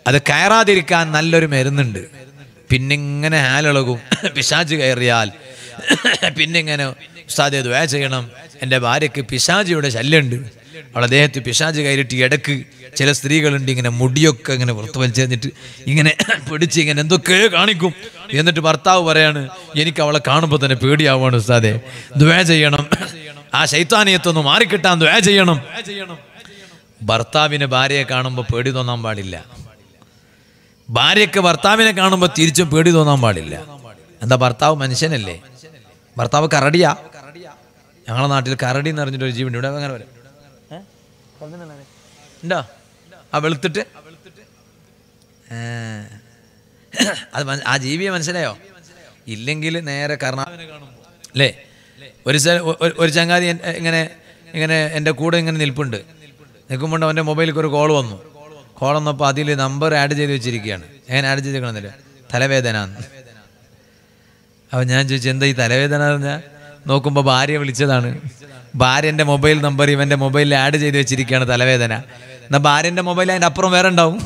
അത് കയറാതിരിക്കാൻ നല്ലൊരു മരുന്നുണ്ട് പിന്നെ ഇങ്ങനെ ഹാലിളകും പിശാജ് കയറിയാൽ പിന്നെ ഇങ്ങനെ ഉസ്താദെ ദ്വയ ചെയ്യണം എൻ്റെ ഭാര്യയ്ക്ക് പിശാജിയുടെ ശല്യമുണ്ട് അവളെ ദേഹത്ത് പിശാജ് കയറിയിട്ട് ഇടക്ക് ചില സ്ത്രീകളുണ്ട് ഇങ്ങനെ മുടിയൊക്കെ ഇങ്ങനെ പുറത്ത് വലിച്ചെറിഞ്ഞിട്ട് ഇങ്ങനെ പിടിച്ച് ഇങ്ങനെ എന്തൊക്കെ കാണിക്കും എന്നിട്ട് ഭർത്താവ് പറയാണ് എനിക്ക് അവളെ കാണുമ്പോൾ തന്നെ പേടിയാവുകയാണ് ഉസ്താദെ ദ്വയ ചെയ്യണം ആ ശൈത്താനിയത്തൊന്ന് മാറിക്കിട്ടാൻ ദ്വയ ചെയ്യണം ഭർത്താവിന് ഭാര്യയെ കാണുമ്പോൾ പേടി തോന്നാൻ പാടില്ല ഭാര്യയ്ക്ക് ഭർത്താവിനെ കാണുമ്പോൾ തിരിച്ചും പേടി തോന്നാൻ പാടില്ല എന്താ ഭർത്താവ് മനുഷ്യനല്ലേ ഭർത്താവ് കരടിയാ ഞങ്ങളെ നാട്ടിൽ കരടി എന്ന് പറഞ്ഞിട്ട് ഒരു ജീവനുണ്ട് ഇവിടെ അങ്ങനെ വരാം ഏ? ഉണ്ടോ ആ വെളുത്തിട്ട് ഏ. അത് മന- ആ ജീവിയെ മനസ്സിലായോ ഇല്ലെങ്കിൽ നേരെ കർണാടകനെ കാണുമ്പോൾ അല്ലേ ഒരു സ്ഥല ഒ- ഒരു ചങ്ങാതി എൻ- ഇങ്ങനെ ഇങ്ങനെ എൻ്റെ കൂടെ ഇങ്ങനെ നിൽപ്പുണ്ട് നിൽക്കുമ്പോൾ അവൻ്റെ മൊബൈലിൽ ഒരു കോൾ വന്നു കോൾ വന്നപ്പോൾ അതിൽ നമ്പർ ആഡ് ചെയ്ത് വെച്ചിരിക്കുകയാണ് എങ്ങനെ ആഡ് ചെയ്തിരിക്കണമെന്നില്ല തലവേദന അപ്പോൾ ഞാൻ ചോദിച്ചു എന്താ ഈ തലവേദന പറഞ്ഞാൽ നോക്കുമ്പോൾ ഭാര്യ വിളിച്ചതാണ് ഭാര്യൻ്റെ മൊബൈൽ നമ്പർ ഇവൻ്റെ മൊബൈലിൽ ആഡ് ചെയ്ത് വെച്ചിരിക്കുകയാണ് തലവേദന എന്നാൽ ഭാര്യൻ്റെ മൊബൈൽ അതിൻ്റെ അപ്പുറം വേറെ ഉണ്ടാവും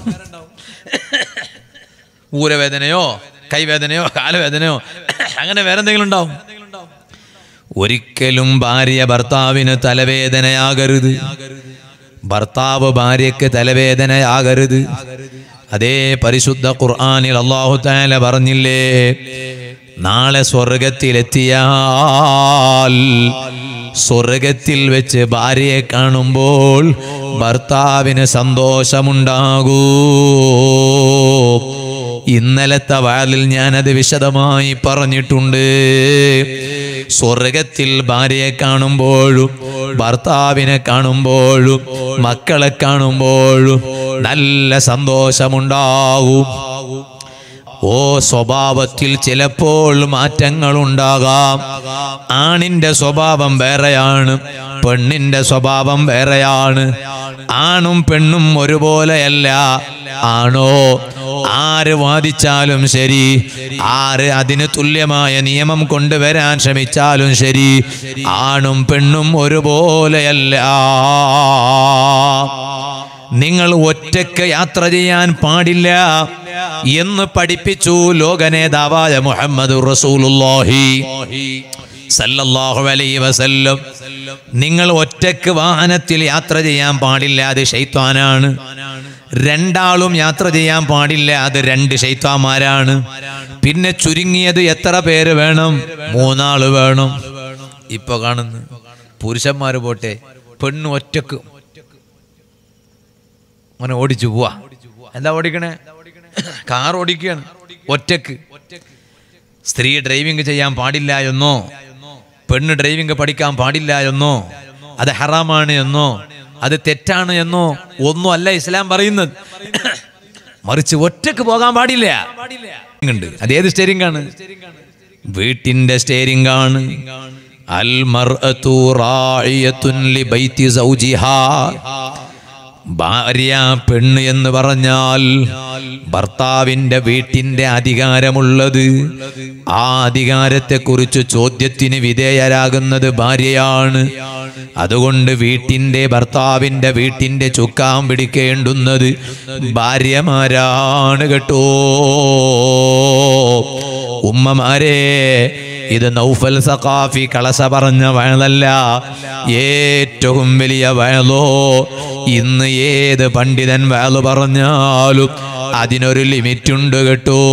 ഊരവേദനയോ കൈവേദനയോ കാലുവേദനയോ അങ്ങനെ വേറെ എന്തെങ്കിലും ഉണ്ടാവും ഒരിക്കലും ഭാര്യ ഭർത്താവിന് തലവേദനയാകരുത് ഭർത്താവ് ഭാര്യയ്ക്ക് തലവേദനയാകരുത് അതേ പരിശുദ്ധ ഖുർആനിൽ അള്ളാഹു താല പറഞ്ഞില്ലേ നാളെ സ്വർഗത്തിലെത്തിയാൽ സ്വർഗത്തിൽ വെച്ച് ഭാര്യയെ കാണുമ്പോൾ ഭർത്താവിന് സന്തോഷമുണ്ടാകൂ ഇന്നലത്തെ വാലിൽ ഞാനത് വിശദമായി പറഞ്ഞിട്ടുണ്ട് സ്വർഗത്തിൽ ഭാര്യയെ കാണുമ്പോഴും ഭർത്താവിനെ കാണുമ്പോഴും മക്കളെ കാണുമ്പോഴും നല്ല സന്തോഷമുണ്ടാകും ഓ സ്വഭാവത്തിൽ ചിലപ്പോൾ മാറ്റങ്ങൾ ഉണ്ടാകാം ആണിന്റെ സ്വഭാവം വേറെയാണ് പെണ്ണിന്റെ സ്വഭാവം വേറെയാണ് ആണും പെണ്ണും ഒരുപോലെയല്ല ആണോ ആര് വാദിച്ചാലും ശരി ആര് അതിന് തുല്യമായ നിയമം കൊണ്ടുവരാൻ ശ്രമിച്ചാലും ശരി ആണും പെണ്ണും ഒരുപോലെയല്ല നിങ്ങൾ ഒറ്റയ്ക്ക് യാത്ര ചെയ്യാൻ പാടില്ല എന്ന് പഠിപ്പിച്ചു ലോക നേതാവായ മുഹമ്മദ് റസൂലുള്ളാഹി സല്ലല്ലാഹു അലൈഹി വസല്ലം നിങ്ങൾ ഒറ്റയ്ക്ക് വാഹനത്തിൽ യാത്ര ചെയ്യാൻ പാടില്ല അത് ഷെയ്ത്താനാണ് രണ്ടാളും യാത്ര ചെയ്യാൻ പാടില്ല അത് രണ്ട് ഷെയ്ത്താന്മാരാണ് പിന്നെ ചുരുങ്ങിയത് എത്ര പേര് വേണം മൂന്നാള് വേണം ഇപ്പൊ കാണുന്നു പുരുഷന്മാര് പോട്ടെ പെണ്ണ് ഒറ്റക്ക് അങ്ങനെ ഓടിച്ചു പോവാ എന്താ ഓടിക്കണേ കാർ ഓടിക്കുകയാണ് ഒറ്റക്ക് സ്ത്രീ ഡ്രൈവിംഗ് ചെയ്യാൻ പാടില്ല എന്നോ പെണ്ണ് ഡ്രൈവിംഗ് പഠിക്കാൻ പാടില്ല എന്നോ അത് ഹറാമാണ് എന്നോ അത് തെറ്റാണ് എന്നോ ഒന്നും അല്ല ഇസ്ലാം പറയുന്നത് മറിച്ച് ഒറ്റക്ക് പോകാൻ പാടില്ല ഉണ്ട് അത് ഏത് സ്റ്റേരിംഗ് ആണ് വീട്ടിന്റെ സ്റ്റേരിംഗ് ആണ് അൽ മർഅതു റായിയത്തുൻ ലി ബൈത്തി സൗജിഹാ ഭാര്യ പെണ്ണ് എന്ന് പറഞ്ഞാൽ ഭർത്താവിന്റെ വീട്ടിന്റെ അധികാരമുള്ളത് ആ അധികാരത്തെക്കുറിച്ച് ചോദ്യത്തിന് വിധേയരാകുന്നത് ഭാര്യയാണ് അതുകൊണ്ട് വീട്ടിന്റെ ഭർത്താവിന്റെ വീട്ടിന്റെ ചുക്കാൻ പിടിക്കേണ്ടുന്നത് ഭാര്യമാരാണ് കേട്ടോ ഉമ്മമാരെ ഇത് നൗഫൽ സഖാഫി കളസ പറഞ്ഞ വയലല്ല ഏറ്റവും വലിയ വയലോ ഇന്ന് ഏത് പണ്ഡിതൻ വയല് പറഞ്ഞാലും അതിനൊരു ലിമിറ്റുണ്ട് കേട്ടോ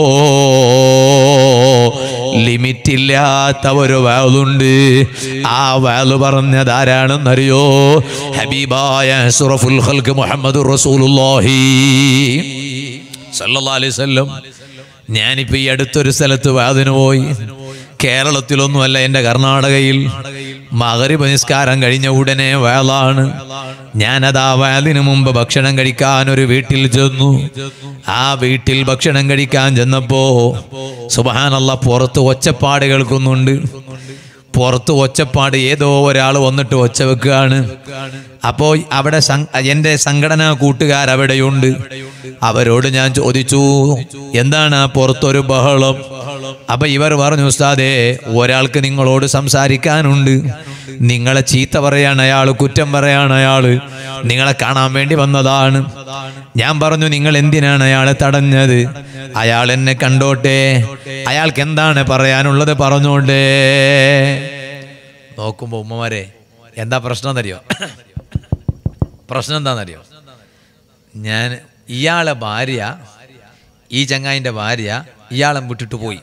ലിമിറ്റില്ലാത്ത ഒരു വയലുണ്ട് ആ വയല് പറഞ്ഞതാരാണെന്നറിയോ ഹബീബായ സുറഫുൽ ഖൽക്ക് മുഹമ്മദ് റസൂലുള്ളാഹി സല്ലല്ലാഹു അലൈഹി വസല്ലം ഞാനിപ്പോ ഈ അടുത്തൊരു സ്ഥലത്ത് വാതിന് പോയി കേരളത്തിലൊന്നുമല്ല എൻ്റെ കർണാടകയിൽ മകരിബ് നിസ്കാരം കഴിഞ്ഞ ഉടനെ വേളാണ് ഞാനതാ വയലിന് മുമ്പ് ഭക്ഷണം കഴിക്കാൻ ഒരു വീട്ടിൽ ചെന്നു ആ വീട്ടിൽ ഭക്ഷണം കഴിക്കാൻ ചെന്നപ്പോ സുബഹാനല്ല പുറത്ത് ഒച്ചപ്പാട് കേൾക്കുന്നുണ്ട് പുറത്ത് ഒച്ചപ്പാട് ഏതോ ഒരാൾ വന്നിട്ട് ഒച്ച വെക്കുകയാണ് അപ്പോൾ അവിടെ സം- എൻ്റെ സംഘടനാ കൂട്ടുകാർ അവിടെയുണ്ട് അവരോട് ഞാൻ ചോദിച്ചു എന്താണ് ആ പുറത്തൊരു ബഹളം അപ്പൊ ഇവർ പറഞ്ഞു ഉസ്താദേ ഒരാൾക്ക് നിങ്ങളോട് സംസാരിക്കാനുണ്ട് നിങ്ങളെ ചീത്ത പറയാണ് അയാൾ കുറ്റം പറയാണ് അയാൾ നിങ്ങളെ കാണാൻ വേണ്ടി വന്നതാണ് ഞാൻ പറഞ്ഞു നിങ്ങൾ എന്തിനാണ് അയാളെ തടഞ്ഞത് അയാൾ എന്നെ കണ്ടോട്ടെ അയാൾക്ക് എന്താണ് പറയാനുള്ളത് പറഞ്ഞോട്ടെ നോക്കുമ്പോ ഉമ്മമാരെ എന്താ പ്രശ്നം എന്നറിയോ പ്രശ്നം എന്താണെന്നറിയോ ഞാൻ ഇയാളെ ഭാര്യ ഈ ചങ്ങായിൻ്റെ ഭാര്യ ഇയാളെ വിട്ടിട്ട് പോയി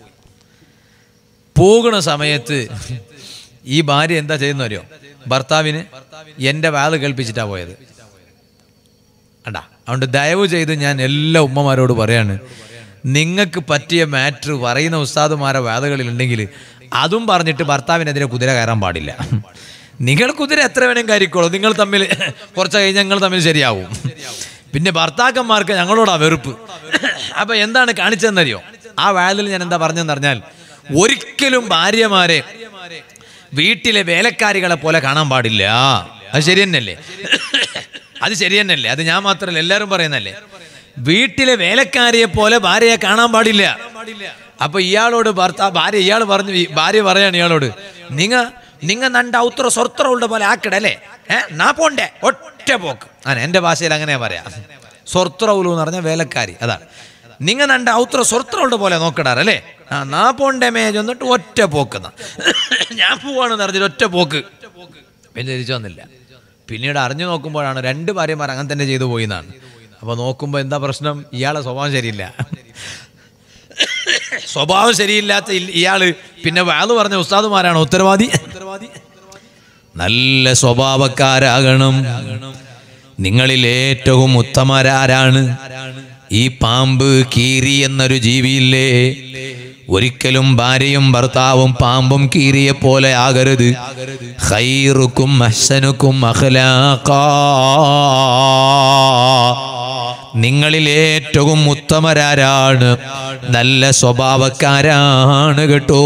പോകുന്ന സമയത്ത് ഈ ഭാര്യ എന്താ ചെയ്യുന്ന അറിയോ ഭർത്താവിന് എൻ്റെ വാല് കേൾപ്പിച്ചിട്ടാ പോയത് അണ്ടാ അതുകൊണ്ട് ദയവ് ചെയ്ത് ഞാൻ എല്ലാ ഉമ്മമാരോട് പറയാണ് നിങ്ങൾക്ക് പറ്റിയ മാറ്റർ പറയുന്ന ഉസ്താദുമാരെ വേദകളിൽ ഉണ്ടെങ്കിൽ അതും പറഞ്ഞിട്ട് ഭർത്താവിനെതിരെ കുതിര കയറാൻ പാടില്ല നിങ്ങൾ കുതിര എത്ര വേണേലും കയറിക്കോളൂ നിങ്ങൾ തമ്മിൽ കുറച്ച് കഴിഞ്ഞ് ഞങ്ങൾ തമ്മിൽ ശരിയാവും പിന്നെ ഭർത്താക്കന്മാർക്ക് ഞങ്ങളോടാ വെറുപ്പ് അപ്പൊ എന്താണ് കാണിച്ചതെന്നറിയോ ആ വേളിൽ ഞാൻ എന്താ പറഞ്ഞെന്ന് പറഞ്ഞാൽ ഒരിക്കലും ഭാര്യമാരെ വീട്ടിലെ വേലക്കാരികളെ പോലെ കാണാൻ പാടില്ല അത് ശരി തന്നെയല്ലേ അത് ശരി തന്നെയല്ലേ അത് ഞാൻ മാത്രമല്ല എല്ലാവരും പറയുന്നല്ലേ വീട്ടിലെ വേലക്കാരിയെ പോലെ ഭാര്യയെ കാണാൻ പാടില്ല അപ്പൊ ഇയാളോട് ഭർത്താവ് ഭാര്യ ഇയാൾ പറഞ്ഞു ഈ ഭാര്യ പറയാണ് ഇയാളോട് നിങ്ങ നിങ്ങ നണ്ട ഔത്ര സ്വർത്തറുള്ള പോലെ ആക്കിടല്ലേ ഏ നാ പോണ്ടേ ഒറ്റ പോക്ക് ആ എന്റെ ഭാഷയിൽ അങ്ങനെ പറയാ സ്വർത്തറൗലു എന്ന് പറഞ്ഞ വേലക്കാരി അതാണ് നിങ്ങ നണ്ട ഔത്ര സ്വർത്തറുള്ള പോലെ നോക്കടാറല്ലേ ആ നാ പോണ്ടേ മേജ് എന്നിട്ട് ഒറ്റ പോക്കുന്ന ഞാൻ പോവാണെന്ന് പറഞ്ഞിട്ട് ഒറ്റ പോക്ക് പിന്നെ തിരിച്ചു വന്നില്ല പിന്നീട് അറിഞ്ഞു നോക്കുമ്പോഴാണ് രണ്ട് ഭാര്യമാർ അങ്ങനെ തന്നെ ചെയ്തു പോയി എന്നാണ് അപ്പൊ നോക്കുമ്പോ എന്താ പ്രശ്നം ഇയാളെ സ്വഭാവം ശരിയില്ല സ്വഭാവം ശരിയില്ലാത്ത ഇ- ഇയാള് പിന്നെ വാത് പറഞ്ഞ ഉസ്താദുമാരാണ് ഉത്തരവാദി നല്ല സ്വഭാവക്കാരാകണം നിങ്ങളിൽ ഏറ്റവും ഉത്തമരാരാണ് ഈ പാമ്പ് കീരി എന്നൊരു ജീവിയില്ലേ ഒരിക്കലും ഭാര്യയും ഭർത്താവും പാമ്പും കീരിയെ പോലെ ആകരുത് ഖൈറുക്കും അഹ്സനുക്കും അഖ്ലാഖാ നിങ്ങളിൽ ഏറ്റവും ഉത്തമരാരാണ് നല്ല സ്വഭാവക്കാരാണ് കേട്ടോ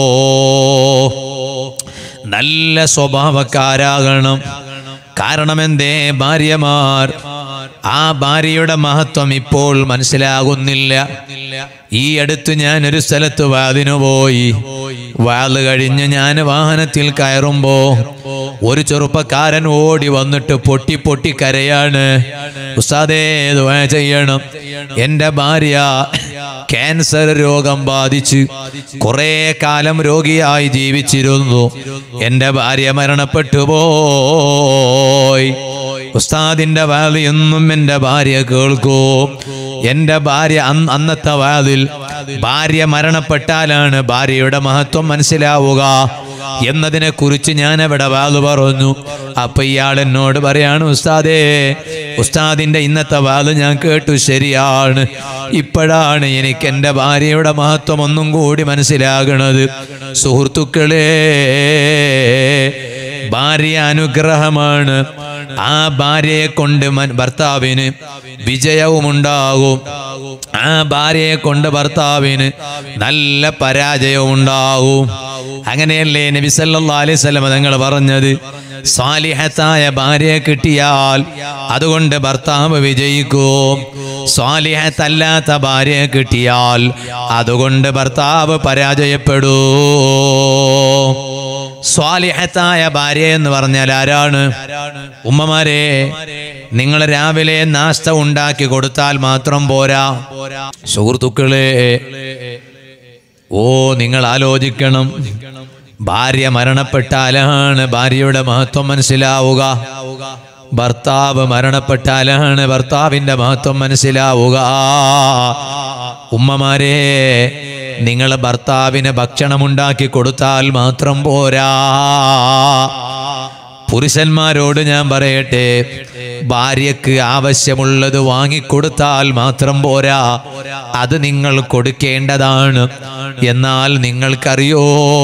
നല്ല സ്വഭാവക്കാരാകണം കാരണം എന്തേ ഭാര്യമാർ ആ ഭാര്യയുടെ മഹത്വം ഇപ്പോൾ മനസ്സിലാകുന്നില്ല ഈ അടുത്ത് ഞാൻ ഒരു സ്ഥലത്ത് വാതിനു പോയി വാല് കഴിഞ്ഞ് ഞാൻ വാഹനത്തിൽ കയറുമ്പോ ഒരു ചെറുപ്പക്കാരൻ ഓടി വന്നിട്ട് പൊട്ടി പൊട്ടി കരയാണ് ഉസ്താദേ ദുആ ചെയ്യണം എന്റെ ഭാര്യ ക്യാൻസർ രോഗം ബാധിച്ച് കുറെ കാലം രോഗിയായി ജീവിച്ചിരുന്നു എന്റെ ഭാര്യ മരണപ്പെട്ടു പോയി ഉസ്താദിന്റെ വാലിയൊന്നും എന്റെ ഭാര്യ കേൾക്കൂ എന്റെ ഭാര്യ അന്ന് അന്നത്തെ വാതിൽ ഭാര്യ മരണപ്പെട്ടാലാണ് ഭാര്യയുടെ മഹത്വം മനസ്സിലാവുക എന്നതിനെ കുറിച്ച് ഞാൻ അവിടെ വാല് പറഞ്ഞു അപ്പൊ ഇയാൾ എന്നോട് പറയാണ് ഉസ്താദേ ഉസ്താദിന്റെ ഇന്നത്തെ വാല് ഞാൻ കേട്ടു ശരിയാണ് ഇപ്പോഴാണ് എനിക്ക് എൻ്റെ ഭാര്യയുടെ മഹത്വം ഒന്നും കൂടി മനസ്സിലാകണത് സുഹൃത്തുക്കളെ ഭാര്യ അനുഗ്രഹമാണ് ആ ഭാര്യയെ കൊണ്ട് മൻ- ഭർത്താവിന് വിജയവും ഉണ്ടാകും ആ ഭാര്യയെ കൊണ്ട് ഭർത്താവിന് നല്ല പരാജയവും ഉണ്ടാകും അങ്ങനെയല്ലേ നബി സല്ലല്ലാഹു അലൈഹി വസല്ലം തങ്ങൾ പറഞ്ഞത് സ്വാലിഹത്തായ ഭാര്യയെ കിട്ടിയാൽ അതുകൊണ്ട് ഭർത്താവ് വിജയിക്കും സ്വാലിഹത്തല്ലാത്ത ഭാര്യയെ കിട്ടിയാൽ അതുകൊണ്ട് ഭർത്താവ് പരാജയപ്പെടൂ സ്വാലിഹത്തായ ഭാര്യ എന്ന് പറഞ്ഞാൽ ആരാണ് ഉമ്മമാരെ നിങ്ങൾ രാവിലെ നാസ്ത ഉണ്ടാക്കി കൊടുത്താൽ മാത്രം പോരാ സുഹൃത്തുക്കളെ ഓ നിങ്ങൾ ആലോചിക്കണം ഭാര്യ മരണപ്പെട്ടാലാണ് ഭാര്യയുടെ മഹത്വം മനസ്സിലാവുക ഭർത്താവ് മരണപ്പെട്ടാലാണ് ഭർത്താവിന്റെ മഹത്വം മനസ്സിലാവുക ഉമ്മമാരെ നിങ്ങൾ ഭർത്താവിന് ഭക്ഷണമുണ്ടാക്കി കൊടുത്താൽ മാത്രം പോരാ പുരുഷന്മാരോട് ഞാൻ പറയട്ടെ ഭാര്യക്ക് ആവശ്യമുള്ളത് വാങ്ങിക്കൊടുത്താൽ മാത്രം പോരാ അത് നിങ്ങൾ കൊടുക്കേണ്ടതാണ് എന്നാൽ നിങ്ങൾക്കറിയോ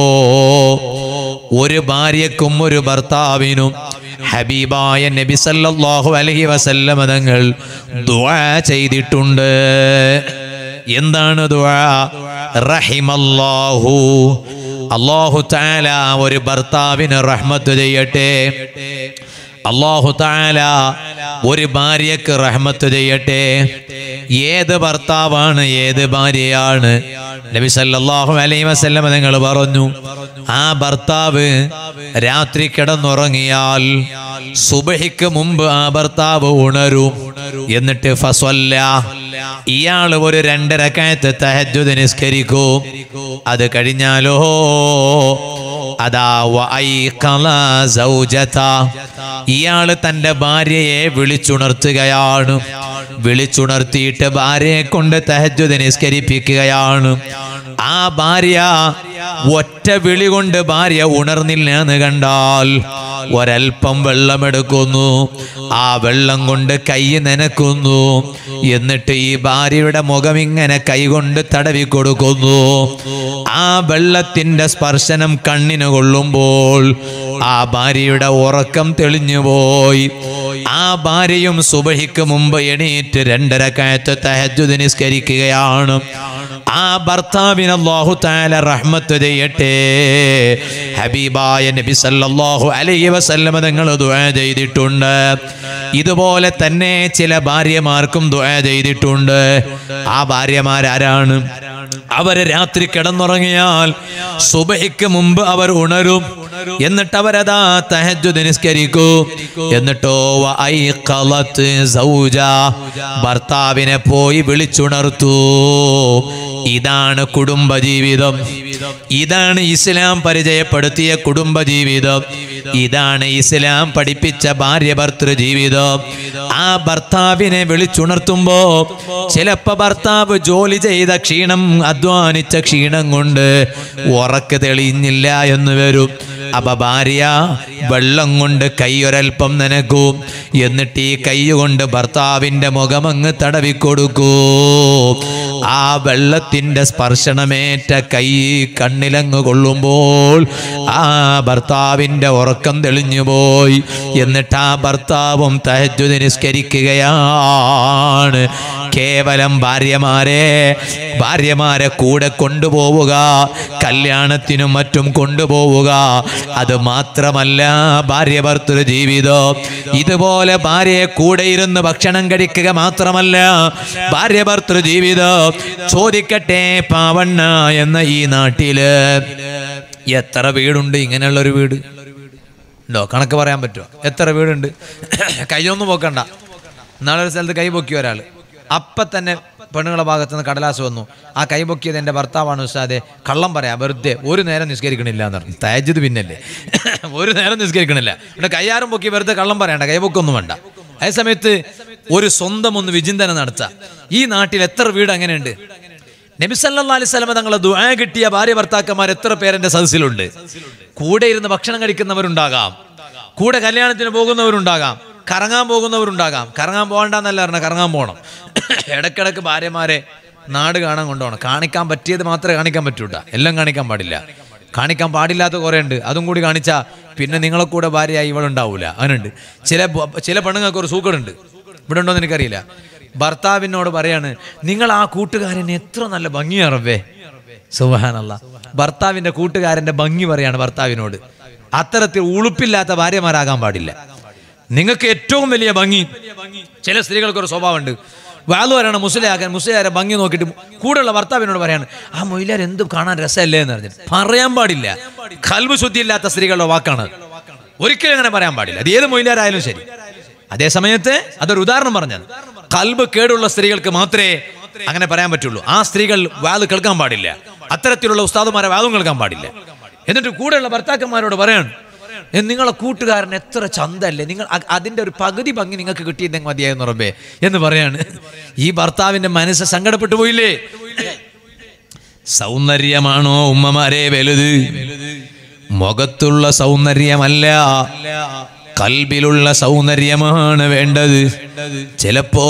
ഒരു ഭാര്യക്കും ഒരു ഭർത്താവിനും ഹബീബായ നബി സല്ലല്ലാഹു അലൈഹി വസല്ലമ തങ്ങൾ ദുആ ചെയ്തിട്ടുണ്ട് എന്താണ് ദുആ റഹിമല്ലാഹു അല്ലാഹു തആല ഒരു ഭർത്താവിന് റഹ്മത്ത് ചെയ്യട്ടെ അള്ളാഹു താല ഒരു ഭാര്യക്ക് റഹ്മത്ത് ചെയ്യട്ടെ ഏത് ഭർത്താവാണ് ഏത് ഭാര്യയാണ് നബി സല്ലല്ലാഹു അലൈഹി വസല്ലം നിങ്ങൾ പറഞ്ഞു ആ ഭർത്താവ് രാത്രി കിടന്നുറങ്ങിയാൽ സുബഹിക്ക് മുമ്പ് ആ ഭർത്താവ് ഉണരും എന്നിട്ട് ഫസ്വല്ല ഇയാൾ ഒരു രണ്ടരക്കായത്ത് തഹജ്ജുദ് നിസ്കരിക്കും അത് കഴിഞ്ഞാലോ അതാ വഅയ്ഖള സൗജത. ഇയാള് തന്റെ ഭാര്യയെ വിളിച്ചുണർത്തുകയാണ് വിളിച്ചുണർത്തിയിട്ട് ഭാര്യയെ കൊണ്ട് തഹജ്ജുദ് നിസ്കരിപ്പിക്കുകയാണ് ആ ഭാര്യ ഒറ്റ വിളി കൊണ്ട് ഭാര്യ ഉണർന്നില്ല എന്ന് കണ്ടാൽ ഒരൽപ്പം വെള്ളമെടുക്കുന്നു ആ വെള്ളം കൊണ്ട് കൈ നനക്കുന്നു എന്നിട്ട് ഈ ഭാര്യയുടെ മുഖം ഇങ്ങനെ കൈകൊണ്ട് തടവി കൊടുക്കുന്നു ആ വെള്ളത്തിന്റെ സ്പർശനം കണ്ണിന് കൊള്ളുമ്പോൾ ആ ഭാര്യയുടെ ഉറക്കം തെളിഞ്ഞുപോയി ആ ഭാര്യയും സുബഹിക്ക് മുമ്പ് എണീറ്റ് രണ്ടര കയത്ത് തഹജുദ് നിസ്കരിക്കുകയാണ് ആ ഭർത്താവിന് അല്ലാഹു തആല റഹ്മത്ത് ചെയ്യട്ടെ ഹബീബായ നബി സല്ലല്ലാഹു അലൈഹി വസല്ലമ തങ്ങൾ ദുആ ചെയ്തിട്ടുണ്ട് ഇതുപോലെ തന്നെ ചില ഭാര്യമാർക്കും ദുആ ചെയ്തിട്ടുണ്ട് ആ ഭാര്യമാരാരാണ് അവര് രാത്രി കിടന്നുറങ്ങിയാൽ സുബഹിക്ക് മുമ്പ് അവർ ഉണരും എന്നിട്ട് അവരതാ തഹജ്ജുദ് നിസ്കരിക്കൂ എന്നിട്ടോ വഅയ്ഖളത്ത് സൗജ ഭർത്താവിനെ പോയി വിളിച്ചുണർത്തൂ ഇതാണ് കുടുംബജീവിതം ഇതാണ് ഇസ്ലാം പരിചയപ്പെടുത്തിയ കുടുംബജീവിതം ഇതാണ് ഇസ്ലാം പഠിപ്പിച്ച ഭാര്യ ഭർത്തൃ ജീവിതം ആ ഭർത്താവിനെ വിളിച്ചുണർത്തുമ്പോ ചിലപ്പോ ഭർത്താവ് ജോലി ചെയ്ത ക്ഷീണം അധ്വാനിച്ച ക്ഷീണം കൊണ്ട് ഉറക്ക് തെളിയുന്നില്ല എന്ന് വരും അപ്പൊ ഭാര്യ വെള്ളം കൊണ്ട് കൈയൊരൽപ്പം നനക്കും എന്നിട്ട് ഈ കൈ കൊണ്ട് ഭർത്താവിന്റെ മുഖമങ്ങ് തടവിക്കൊടുക്കൂ ആ വെള്ളത്തിന്റെ സ്പർശനമേറ്റ കൈ കണ്ണിലങ്ങ് കൊള്ളുമ്പോൾ ആ ഭർത്താവിന്റെ ഉറക്കം തെളിഞ്ഞുപോയി എന്നിട്ട് ആ ഭർത്താവും തഹജുദ് നിസ്കരിക്കുകയാണ് കേവലം ഭാര്യമാരെ ഭാര്യമാരെ കൂടെ കൊണ്ടുപോവുക കല്യാണത്തിനും മറ്റും കൊണ്ടുപോവുക അത് മാത്രമല്ല ഭാര്യ ഭർത്തൃ ജീവിതം ഇതുപോലെ ഭാര്യയെ കൂടെ ഇരുന്ന് ഭക്ഷണം കഴിക്കുക മാത്രമല്ല ഭാര്യ ഭർത്തൃ ജീവിതം ചോദിക്കട്ടെ പാവണ്ണ എന്ന ഈ നാട്ടില് എത്ര വീടുണ്ട് ഇങ്ങനെയുള്ള ഒരു വീട് ഉണ്ടോ കണക്ക് പറയാൻ പറ്റുമോ എത്ര വീടുണ്ട് കൈയൊന്നും പൊക്കണ്ട നാളെ ഒരു സ്ഥലത്ത് കൈ പൊക്കിയ ഒരാൾ അപ്പം തന്നെ പെണ്ണുങ്ങളുടെ ഭാഗത്ത് നിന്ന് കടലാസ് വന്നു ആ കൈ പൊക്കിയത് എൻ്റെ ഭർത്താവാണ് ഉസ്താദെ കള്ളം പറയാം വെറുതെ ഒരു നേരം നിസ്കരിക്കണില്ല എന്ന് പറഞ്ഞു തേജത് പിന്നല്ലേ ഒരു നേരം നിസ്കരിക്കണില്ല ഇവിടെ കയ്യാറും പൊക്കി വെറുതെ കള്ളം പറയണ്ട കൈ പൊക്കൊന്നും വേണ്ട അതേ സമയത്ത് ഒരു സ്വന്തം ഒന്ന് വിചിന്തനം നടത്താം ഈ നാട്ടിൽ എത്ര വീട് അങ്ങനെയുണ്ട് നബി സല്ലല്ലാഹു അലൈഹി വസല്ലമ തങ്ങളെ ദുആ കിട്ടിയ ഭാര്യ ഭർത്താക്കന്മാർ എത്ര പേരെന്റെ സദസ്സിലുണ്ട് കൂടെ ഇരുന്ന് ഭക്ഷണം കഴിക്കുന്നവരുണ്ടാകാം കൂടെ കല്യാണത്തിന് പോകുന്നവരുണ്ടാകാം കറങ്ങാൻ പോകുന്നവരുണ്ടാകാം കറങ്ങാൻ പോകണ്ടെന്നല്ല പറഞ്ഞ കറങ്ങാൻ പോകണം ഇടയ്ക്കിടയ്ക്ക് ഭാര്യമാരെ നാട് കാണാൻ കൊണ്ടുപോകണം കാണിക്കാൻ പറ്റിയത് മാത്രമേ കാണിക്കാൻ പറ്റൂട്ടാ എല്ലാം കാണിക്കാൻ പാടില്ല കാണിക്കാൻ പാടില്ലാത്ത കുറേ ഉണ്ട് അതും കൂടി കാണിച്ചാൽ പിന്നെ നിങ്ങളെ കൂടെ ഭാര്യയായി ഇവളുണ്ടാവൂല അങ്ങനുണ്ട് ചില ബ- ചില പെണ്ണുങ്ങൾക്ക് ഒരു സൂക്കടുണ്ട് ഇവിടെ ഉണ്ടോ എന്ന് എനിക്കറിയില്ല ഭർത്താവിനോട് പറയാണ് നിങ്ങൾ ആ കൂട്ടുകാരനെ എത്ര നല്ല ഭംഗിയാറവേ സുബഹാനല്ല ഭർത്താവിന്റെ കൂട്ടുകാരന്റെ ഭംഗി പറയാണ് ഭർത്താവിനോട് അത്തരത്തിൽ ഉളുപ്പില്ലാത്ത ഭാര്യമാരാകാൻ പാടില്ല നിങ്ങൾക്ക് ഏറ്റവും വലിയ ഭംഗി ചില സ്ത്രീകൾക്ക് ഒരു സ്വഭാവമുണ്ട് വാളു വരണം മുസ്ലിയാക്കാൻ മുസ്ലിയാരെ ഭംഗി നോക്കിയിട്ട് കൂടെയുള്ള ഭർത്താവിനോട് പറയാണ് ആ മൊയിലാർ എന്ത് കാണാൻ രസമല്ലേ എന്ന് പറഞ്ഞു പറയാൻ പാടില്ല കൽവ് ശുദ്ധിയില്ലാത്ത സ്ത്രീകളുടെ വാക്കാണ് ഒരിക്കലും അങ്ങനെ പറയാൻ പാടില്ല അത് ഏത് മൊയിലാരായാലും ശരി അതേ സമയത്ത് അതൊരു ഉദാഹരണം പറഞ്ഞത് കൽബ് കേടുള്ള സ്ത്രീകൾക്ക് മാത്രമേ അങ്ങനെ പറയാൻ പറ്റുള്ളൂ ആ സ്ത്രീകൾ വാത് കേൾക്കാൻ പാടില്ല അത്തരത്തിലുള്ള ഉസ്താദുമാരെ വാദം കേൾക്കാൻ പാടില്ല എന്നിട്ട് കൂടെയുള്ള ഭർത്താക്കന്മാരോട് പറയാണ് "ഏ, നിങ്ങളെ കൂട്ടുകാരൻ എത്ര ചന്തല്ലേ നിങ്ങൾ അ- അതിന്റെ ഒരു പകുതി ഭംഗി നിങ്ങൾക്ക് കിട്ടിയിരുന്നെങ്കിൽ മതിയായിരുന്നു റബ്ബേ എന്ന് പറയാണ് ഈ ഭർത്താവിന്റെ മനസ്സ് സങ്കടപ്പെട്ടു പോയില്ലേ സൗന്ദര്യമാണോ ഉമ്മമാരെ വലുത് മുഖത്തുള്ള സൗന്ദര്യമല്ല കൽബിലുള്ള സൗന്ദര്യമാണ് വേണ്ടത് ചിലപ്പോ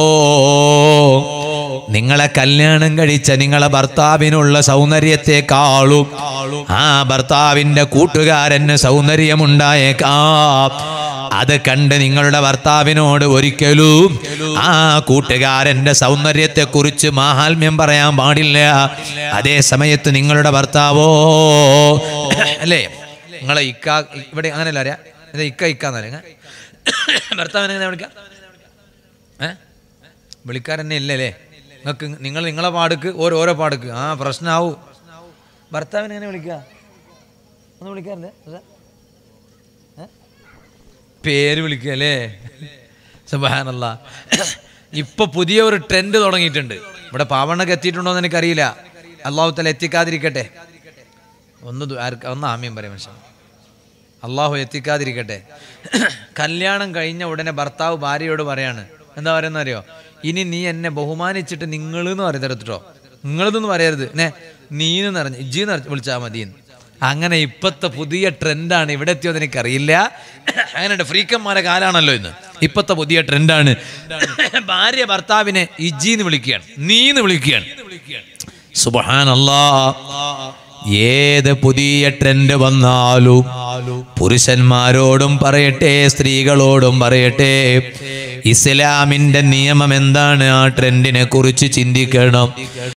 നിങ്ങളെ കല്യാണം കഴിച്ച നിങ്ങളെ ഭർത്താവിനുള്ള സൗന്ദര്യത്തെക്കാളും ആ ഭർത്താവിന്റെ കൂട്ടുകാരന് സൗന്ദര്യമുണ്ടായേക്കാം അത് കണ്ട് നിങ്ങളുടെ ഭർത്താവിനോട് ഒരിക്കലും ആ കൂട്ടുകാരന്റെ സൗന്ദര്യത്തെ കുറിച്ച് മാഹാത്മ്യം പറയാൻ പാടില്ല അതേ സമയത്ത് നിങ്ങളുടെ ഭർത്താവോ അല്ലേ നിങ്ങളെ ഇക്ക ഇവിടെ അങ്ങനെയല്ല അറിയാം ഇത് ഇക്ക ഇക്ക എന്നല്ലേ ഭർത്താവിനെ എങ്ങനെ വിളിക്കാം ഏ വിളിക്കാരെന്നെ ഇല്ലല്ലേ നിങ്ങൾക്ക് നിങ്ങൾ നിങ്ങളെ പാടുക്ക് ഓരോരോ പാടുക്ക് ആ പ്രശ്നമാവും ഭർത്താവിനെ എങ്ങനെ വിളിക്കുക ഒന്ന് വിളിക്കാറില്ലേ അതെ? ഏ? പേര് വിളിക്കുക അല്ലേ സുബാനല്ല ഇപ്പൊ പുതിയ ഒരു ട്രെൻഡ് തുടങ്ങിയിട്ടുണ്ട് ഇവിടെ പാവണ്ണക്ക് എത്തിയിട്ടുണ്ടോ എന്ന് എനിക്കറിയില്ല അള്ളാഹു തല എത്തിക്കാതിരിക്കട്ടെ ഒന്ന് ദു- ആർക്ക് ഒന്ന് ആമ്യം പറയാം മനുഷ്യൻ അള്ളാഹു എത്തിക്കാതിരിക്കട്ടെ കല്യാണം കഴിഞ്ഞ ഉടനെ ഭർത്താവ് ഭാര്യയോട് പറയാണ് എന്താ പറയുന്ന അറിയോ ഇനി നീ എന്നെ ബഹുമാനിച്ചിട്ട് നിങ്ങൾ എന്ന് പറയരുത് കേട്ടോ നിങ്ങളെന്ന് പറയരുത് നെ നീന്ന് പറഞ്ഞ് ഇജ്ജിന്ന് വിളിച്ചാൽ മതി അങ്ങനെ ഇപ്പത്തെ പുതിയ ട്രെൻഡാണ് ഇവിടെ എത്തിയോന്ന് എനിക്കറിയില്ല അങ്ങനെയുണ്ട് ഫ്രീക്കന്മാരെ കാലാണല്ലോ ഇന്ന് ഇപ്പത്തെ പുതിയ ട്രെൻഡാണ് ഭാര്യ ഭർത്താവിനെ ഇജ്ജിന്ന് വിളിക്കുകയാണ് നീന്ന് വിളിക്കുകയാണ് സുബഹാനല്ലാ ഏത് പുതിയ ട്രെൻഡ് വന്നാലും പുരുഷന്മാരോടും പറയട്ടെ സ്ത്രീകളോടും പറയട്ടെ ഇസ്ലാമിന്റെ നിയമം എന്താണ് ആ ട്രെൻഡിനെ കുറിച്ച് ചിന്തിക്കണം